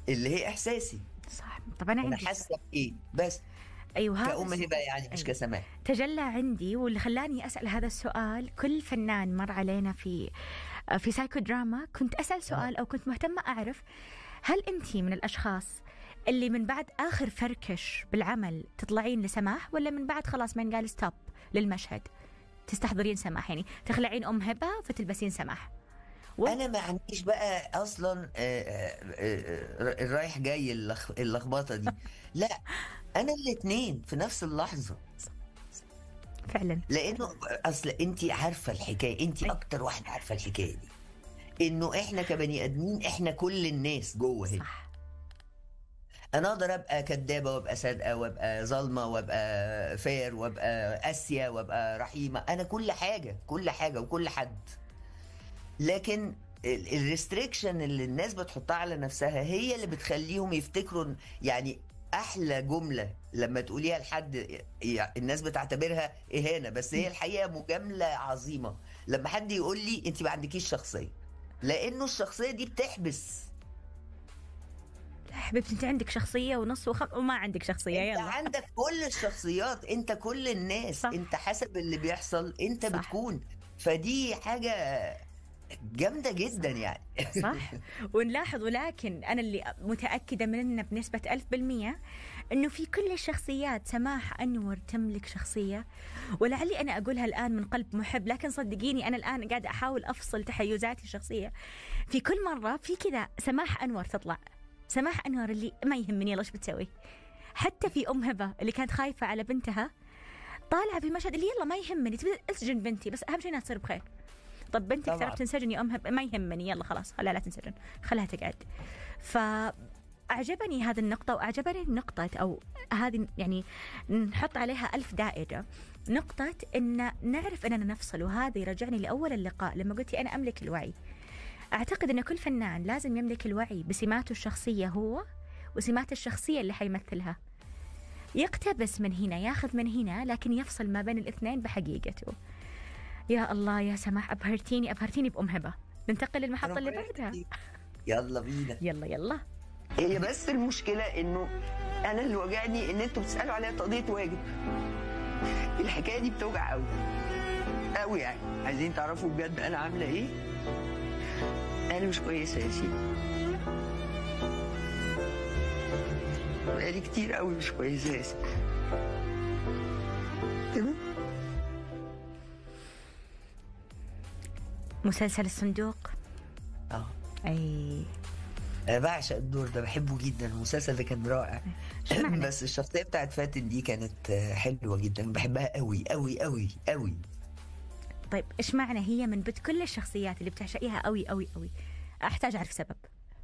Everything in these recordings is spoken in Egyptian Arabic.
اللي هي احساسي صح طب انا انا عندي حاسه بايه بس ايوه هذا كأم السؤال- هبه يعني مش أيوة. كسماح تجلى عندي واللي خلاني اسال هذا السؤال كل فنان مر علينا في في سايكو دراما كنت اسال سؤال او كنت مهتمه اعرف هل انت من الاشخاص اللي من بعد اخر فركش بالعمل تطلعين لسماح ولا من بعد خلاص من قال ستوب للمشهد تستحضرين سماح يعني تخلعين ام هبه فتلبسين سماح و- انا ما عنديش بقى اصلا آه، آه، آه، الرايح جاي اللخ- اللخبطه دي لا انا الاثنين في نفس اللحظه فعلا لانه اصل انت عارفه الحكايه انت أي. اكتر واحده عارفه الحكايه دي انه احنا كبني ادمين احنا كل الناس جوه هنا صح انا اقدر ابقى كدابه وابقى صادقه وابقى ظالمه وابقى فير وابقى قاسيه وابقى رحيمه انا كل حاجه كل حاجه وكل حد لكن الريستريكشن اللي الناس بتحطها على نفسها هي اللي بتخليهم يفتكروا إن- يعني احلى جمله لما تقوليها لحد ي- الناس بتعتبرها اهانه بس هي الحقيقه مجامله عظيمه لما حد يقول لي انت ما عندكيش شخصيه لانه الشخصيه دي بتحبس لا حبيبتي انت عندك شخصيه ونص وخم... وما عندك شخصيه انت يلا عندك كل الشخصيات انت كل الناس صح. صح. انت حسب اللي بيحصل انت صح. صح. بتكون فدي حاجة جامدة جدا يعني صح ونلاحظ ولكن أنا اللي متأكدة منه بنسبة ألف بالمية أنه في كل الشخصيات سماح أنور تملك شخصية ولعلي أنا أقولها الآن من قلب محب لكن صدقيني أنا الآن قاعدة أحاول أفصل تحيزاتي الشخصية في كل مرة في كذا سماح أنور تطلع سماح أنور اللي ما يهمني يلا ايش بتسوي حتى في أم هبة اللي كانت خايفة على بنتها طالعة في مشهد اللي يلا ما يهمني تبي اسجن بنتي بس أهم شيء إنها تصير بخير طب بنتك طبعاً. ترى بتنسجن يا امها ما يهمني يلا خلاص خلها لا تنسجن خلها تقعد فأعجبني هذه النقطة وأعجبني نقطة أو هذه يعني نحط عليها ألف دائرة نقطة إن نعرف أننا نفصل وهذا يرجعني لأول اللقاء لما قلتي أنا أملك الوعي أعتقد أن كل فنان لازم يملك الوعي بسماته الشخصية هو وسمات الشخصية اللي حيمثلها يقتبس من هنا ياخذ من هنا لكن يفصل ما بين الاثنين بحقيقته يا الله يا سماح أبهرتيني أبهرتيني بأم هبة ننتقل للمحطة اللي بعدها يلا بينا يلا يلا هي بس المشكلة انه انا اللي وجعني ان انتوا بتسألوا عليها تقضية واجب الحكاية دي بتوجع قوي قوي يعني عايزين تعرفوا بجد انا عاملة ايه انا مش كويسة يا سيدي بقالي كتير قوي مش كويسة يا سيدي تمام مسلسل الصندوق اه أي انا بعشق الدور ده بحبه جدا المسلسل ده كان رائع اشمعنى؟ بس الشخصيه بتاعت فاتن دي كانت آه، حلوه جدا بحبها قوي قوي قوي قوي طيب إيش معنى هي من بين كل الشخصيات اللي بتعشقيها قوي قوي قوي أحتاج أعرف سبب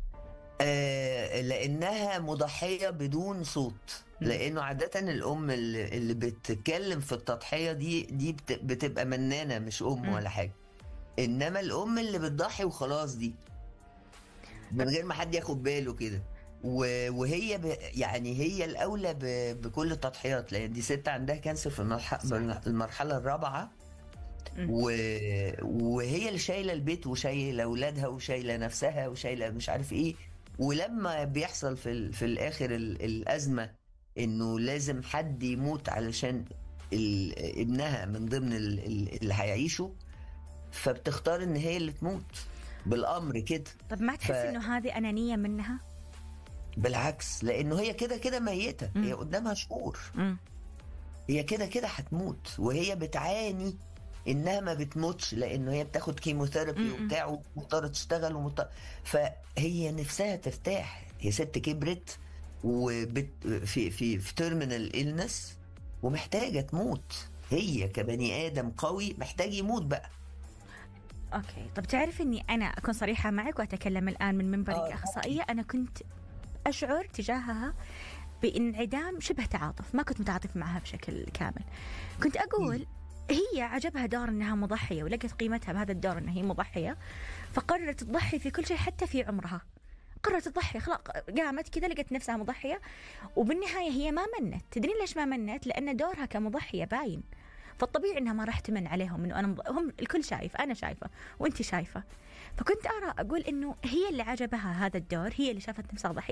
آه لانها مضحيه بدون صوت لانه عاده الام اللي, اللي بتتكلم في التضحيه دي دي بت- بتبقى منانه مش ام مم. ولا حاجه انما الام اللي بتضحي وخلاص دي من غير ما حد ياخد باله كده و- وهي ب... يعني هي الاولى ب... بكل التضحيات لان دي ست عندها كانسر في المرح... المرحله الرابعه مم. و... وهي اللي شايله البيت وشايله اولادها وشايله نفسها وشايله مش عارف ايه ولما بيحصل في ال... في الاخر ال... الازمه انه لازم حد يموت علشان ال... ابنها من ضمن ال... ال- اللي هيعيشوا فبتختار ان هي اللي تموت بالامر كده طب ما تحس ف- إنه هذه أنانية منها بالعكس لانه هي كده كده ميته مم. هي قدامها شهور مم. هي كده كده هتموت وهي بتعاني انها ما بتموتش لانه هي بتاخد كيموثيرابي م-م. وبتاع ومضطره تشتغل ومضطر فهي نفسها ترتاح هي ست كبرت وبت في في في تيرمينال إلنس ومحتاجه تموت هي كبني ادم قوي محتاج يموت بقى اوكي طب تعرف اني انا اكون صريحه معك واتكلم الان من منبرك آه، كاخصائيه انا كنت اشعر تجاهها بانعدام شبه تعاطف ما كنت متعاطف معها بشكل كامل كنت اقول هي عجبها دور انها مضحيه ولقت قيمتها بهذا الدور انها هي مضحيه فقررت تضحي في كل شيء حتى في عمرها قررت تضحي خلاص قامت كذا لقت نفسها مضحيه وبالنهايه هي ما منت تدرين ليش ما منت لان دورها كمضحيه باين فالطبيعي انها ما راح تمن عليهم انه انا مض... هم الكل شايف انا شايفه وانت شايفه فكنت ارى اقول انه هي اللي عجبها هذا الدور هي اللي شافت نفسها ضحيه